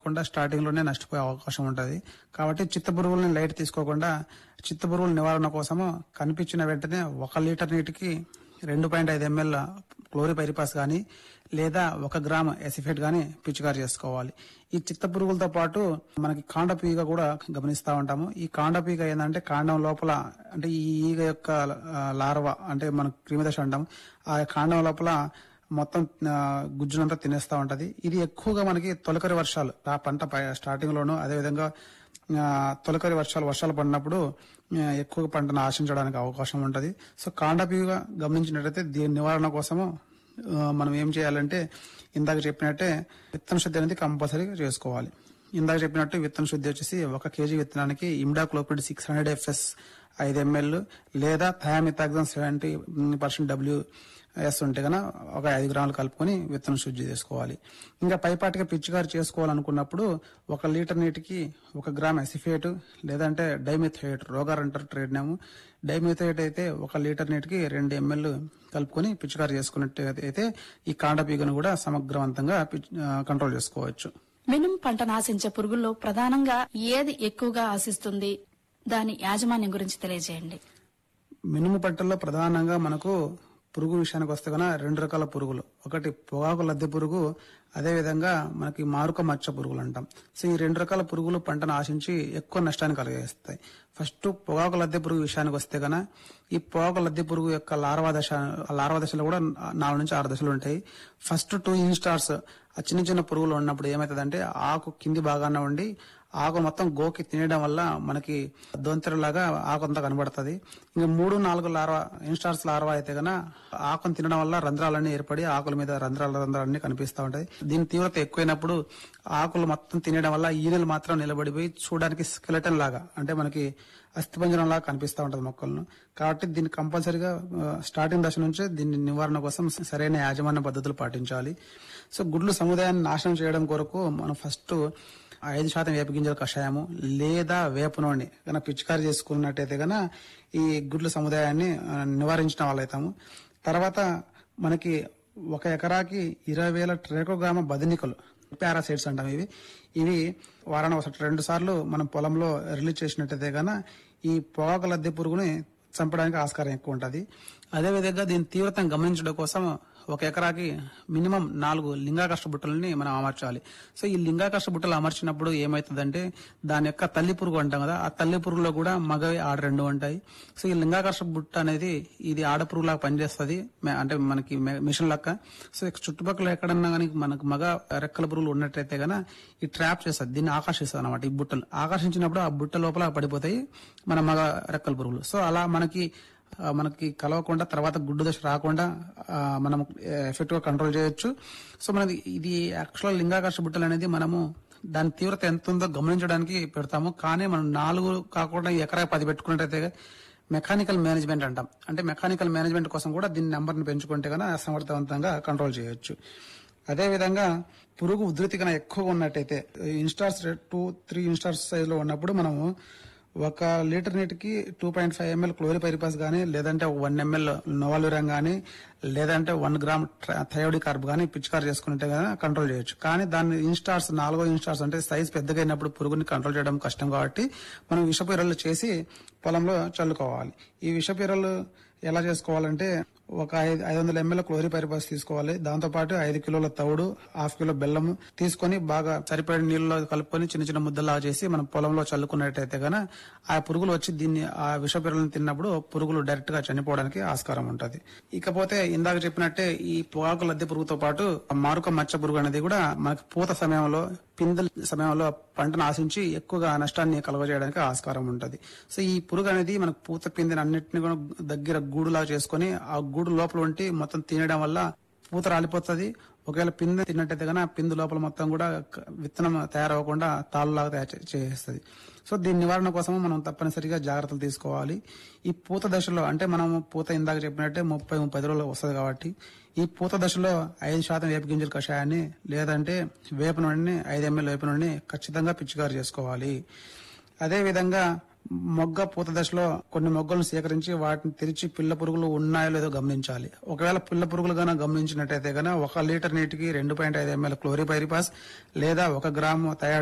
కాకుండా స్టార్టింగ్ లోనే నష్టపోయే అవకాశం ఉంటది కాబట్టి చిత్త పురుగుల్ని లైట్ తీసుకోకుండా చిత్త పురుగుల నివారణ కోసము కనిపించిన వెంటనే ఒక లీటర్ నీటికి రెండు పాయింట్ ఐదు ఎంఎల్ క్లోరిపైరిపాస్ గాని లేదా ఒక గ్రామ్ ఎసిఫేట్ గాని పిచికారి చేసుకోవాలి ఈ చిత్త పురుగులతో పాటు మనకి కాండ పీగ కూడా గమనిస్తా ఉంటాము ఈ కాండ పీగ ఏంటంటే కాండం లోపల అంటే ఈ ఈగ యొక్క ఆ, లార్వా అంటే మన క్రిమిదశ అంటాం ఆ కాండం లోపల మొత్తం ఆ, గుజ్జునంతా తినేస్తా ఉంటది ఇది ఎక్కువగా మనకి తొలకరి వర్షాలు ఆ పంట పై- స్టార్టింగ్ లోను అదేవిధంగా ఆ, తొలకరి వర్షాలు వర్షాలు పడినప్పుడు ఆ, ఎక్కువగా పంటను ఆశించడానికి అవకాశం ఉంటది సో కాండపీగా గమనించినట్లయితే దీని నివారణ కోసము ఆ, మనం ఏం చేయాలంటే ఇందాక చెప్పినట్టే విత్తన శుద్ధి అనేది కంపల్సరీ చేసుకోవాలి ఇందాక చెప్పినట్టు విత్తన శుద్ధి వచ్చేసి ఒక కేజీ విత్తనానికి ఇమ్డాక్లోపిడ్ సిక్స్ హండ్రెడ్ ఎఫ్ఎస్ ఐదు ఎంఎల్ లేదా thiamethoxam seventy percent W S ఉంటే గన ఒక ఐదు గ్రాములు కలుపుకొని విత్తనం శుద్ధి చేసుకోవాలి ఇంకా పైపాటిగా పిచ్చికారు చేసుకోవాలనుకున్నప్పుడు ఒక లీటర్ నీటికి ఒక గ్రామ్ ఎసిఫేట్ లేదంటే డైమిథేట్ రోగార్ అంటారు ట్రేడ్ నేమ్ డైమిథేట్ అయితే ఒక లీటర్ నీటికి రెండు ఎంఎల్ కలుపుకొని పిచ్చికారు చేసుకున్నట్టు అయితే ఈ కాండపీగను కూడా సమగ్రవంతంగా పిచ్- ఆ, కంట్రోల్ చేసుకోవచ్చు మినుము పంట నాశించే పురుగుల్లో ప్రధానంగా ఏది ఎక్కువగా ఆశిస్తుంది దాని యాజమాన్యం గురించి తెలియజేయండి మినుము పంటల్లో ప్రధానంగా మనకు పురుగు విషయానికి వస్తే కనుక రెండు రకాల పురుగులు ఒకటి పొగాకు లద్దె పురుగు అదే విధంగా మనకి మారుక మచ్చ పురుగులు అంటాం సో ఈ రెండు రకాల పురుగులు పంటను ఆశించి ఎక్కువ నష్టాన్ని కలిగిస్తాయి ఫస్ట్ పొగాకు లద్దె పురుగు విషయానికి వస్తే కనుక ఈ పొగాకు లద్దె పురుగు యొక్క లార్వా దశ ఆ లార్వా దశలో కూడా నాలుగు నుంచి ఆరు దశలు ఉంటాయి ఫస్ట్ టూ ఇన్స్టార్స్ ఆ చిన్న చిన్న పురుగులు ఉన్నప్పుడు ఏమవుతుందంటే ఆకు కింది భాగాన ఉండి ఆకు మొత్తం గోకి తినడం వల్ల మనకి దొంతెరలాగా ఆకు అంతా కనబడుతుంది ఇంకా మూడు నాలుగు లార్వా ఇన్స్టార్స్ లార్వా అయితే గన ఆకును తినడం వల్ల రంధ్రాలన్నీ ఏర్పడి ఆకుల మీద రంధ్రాల రంధ్రాలన్నీ కనిపిస్తూ ఉంటాయి దీని తీవ్రత ఎక్కువైనప్పుడు ఆకులు మొత్తం తినడం వల్ల ఈనెలు మాత్రం నిలబడిపోయి చూడడానికి స్కెలటన్ లాగా అంటే మనకి అస్థిపంజరం లాగా కనిపిస్తూ ఉంటది మొక్కలను కాబట్టి దీన్ని కంపల్సరీగా ఆ, స్టార్టింగ్ దశ నుంచే దీన్ని నివారణ కోసం సరైన యాజమాన్య పద్ధతులు పాటించాలి సో గుడ్లు సముదాయాన్ని నాశనం చేయడం కొరకు మనం ఫస్ట్ ఐదు శాతం వేప గింజల కషాయము లేదా వేప నూనె కనుక పిచికారి చేసుకున్నట్టయితే గన ఈ గుడ్ల సముదాయాన్ని ఆ, నివారించిన వాళ్ళైతాము తర్వాత మనకి ఒక ఎకరాకి ఇరవై వేల ట్రేకోగ్రామ బదినికలు పారాసైడ్స్ అంటాం ఇవి ఇవి వారానికి ఒకసారి రెండు సార్లు మనం పొలంలో రిలీజ్ చేసినట్టయితే గన ఈ పొగాకు లద్దె పురుగుని చంపడానికి ఆస్కారం ఎక్కువ ఉంటుంది అదేవిధంగా దీని తీవ్రతను గమనించడం కోసం ఒక ఎకరాకి మినిమం నాలుగు లింగాకర్ష బుట్టలని మనం అమర్చాలి సో ఈ లింగాకర్ష బుట్టలు అమర్చినప్పుడు ఏమవుతుందంటే దాని యొక్క తల్లి పురుగు అంటాం కదా ఆ తల్లి పురుగులో కూడా మగవి ఆడ రెండు ఉంటాయి సో ఈ లింగాకర్ష బుట్ట అనేది ఇది ఆడ పురుగులాగా పనిచేస్తుంది మే- అంటే మనకి మే- మిషన్ లెక్క సో ఇక చుట్టుపక్కల ఎక్కడన్నా కానీ మనకు మగ రెక్కల పురుగులు ఉన్నట్టయితే గన ఈ ట్రాప్ చేస్తుంది దీన్ని ఆకర్షిస్తుంది అనమాట ఈ బుట్టలు ఆకర్షించినప్పుడు ఆ బుట్ట లోపల పడిపోతాయి మన మగ రెక్కల పురుగులు సో అలా మనకి ఆ, మనకి కలవకుండా తర్వాత గుడ్డు దశ రాకుండా ఆ, మనం ఎఫెక్ట్ గా కంట్రోల్ చేయొచ్చు సో మనకి ఇది యాక్చువల్ లింగాకర్ష బుట్టలు అనేది మనము దాని తీవ్రత ఎంత ఉందో గమనించడానికి పెడతాము కానీ మనం నాలుగు కాకుండా ఎకరా పది పెట్టుకున్నట్టయితే మెకానికల్ మేనేజ్మెంట్ అంటాం అంటే మెకానికల్ మేనేజ్మెంట్ కోసం కూడా దీని నెంబర్ని పెంచుకుంటే కనుక సమర్థవంతంగా కంట్రోల్ చేయొచ్చు అదే విధంగా పురుగు ఉధృతి కన్నా ఎక్కువగా ఉన్నట్టయితే instars two three instars size లో ఉన్నప్పుడు మనము ఒక లీటర్ నీటికి two point five ml chlorpyrifos గానీ లేదంటే వన్ ఎంఎల్ నోవాలురం గానీ లేదంటే వన్ గ్రామ్ థయోడి కార్బ్ గానీ పిచికారు చేసుకుంటే గానీ కంట్రోల్ చేయొచ్చు కానీ దాన్ని ఇన్స్టార్స్ నాలుగో ఇన్స్టార్స్ అంటే సైజ్ పెద్దగా అయినప్పుడు పురుగుని కంట్రోల్ చేయడం కష్టం కాబట్టి మనం విషపీరలు చేసి పొలంలో చల్లుకోవాలి ఈ విషపీరలు ఎలా చేసుకోవాలంటే ఒక ఐదు ఐదు వందల ఎంఎల్ క్లోరిపైరిపాస్ తీసుకోవాలి దాంతో పాటు ఐదు కిలోల తవుడు హాఫ్ కిలో బెల్లం తీసుకొని బాగా సరిపడిన నీళ్ళలో కలుపుకొని చిన్న చిన్న ముద్దలాగా చేసి మనం పొలంలో చల్లుకున్నట్టయితే గన ఆ పురుగులు వచ్చి దీన్ని ఆ విషపిల్లలను తిన్నప్పుడు పురుగులు డైరెక్ట్ గా చనిపోవడానికి ఆస్కారం ఉంటది ఇకపోతే ఇందాక చెప్పినట్టే ఈ పొగాకు లద్దె పురుగుతో పాటు మారుక మచ్చ పురుగు అనేది కూడా మనకి పూత సమయంలో పిందెల సమయంలో పంటను ఆశించి ఎక్కువగా నష్టాన్ని కలుగజేయడానికి ఆస్కారం ఉంటది సో ఈ పురుగు అనేది మనకు పూత పిందెని అన్నిటిని కూడా దగ్గర గూడులా చేసుకొని ఆ గూడు లోపల ఉండి మొత్తం తినడం వల్ల పూత రాలిపోతుంది ఒకవేళ పిందె తిన్నట్టయితే కనుక పిందు లోపల మొత్తం కూడా క- విత్తనం తయారవ్వకుండా తాళ్ళలాగా తయారు చే- చేసేస్తుంది సో దీని నివారణ కోసం మనం తప్పనిసరిగా జాగ్రత్తలు తీసుకోవాలి ఈ పూత దశలో అంటే మనం పూత ఇందాక చెప్పినట్టే ముప్పై ముప్పై రోజులు వస్తుంది కాబట్టి ఈ పూత దశలో ఐదు శాతం వేప గింజల కషాయాన్ని లేదంటే వేప నూనెని ఐదు ఎంఎల్ వేప నూనెని ఖచ్చితంగా పిచికారు చేసుకోవాలి అదే విధంగా మొగ్గ పూత దశలో కొన్ని మొగ్గలను సేకరించి వాటిని తెరిచి పిల్ల పురుగులు ఉన్నాయో లేదో గమనించాలి ఒకవేళ పిల్ల పురుగులు గాన గమనించినట్టయితే గన ఒక లీటర్ నీటికి రెండు పాయింట్ ఐదు ఎంఎల్ క్లోరిపైరిపాస్ లేదా ఒక గ్రాము థయాడ్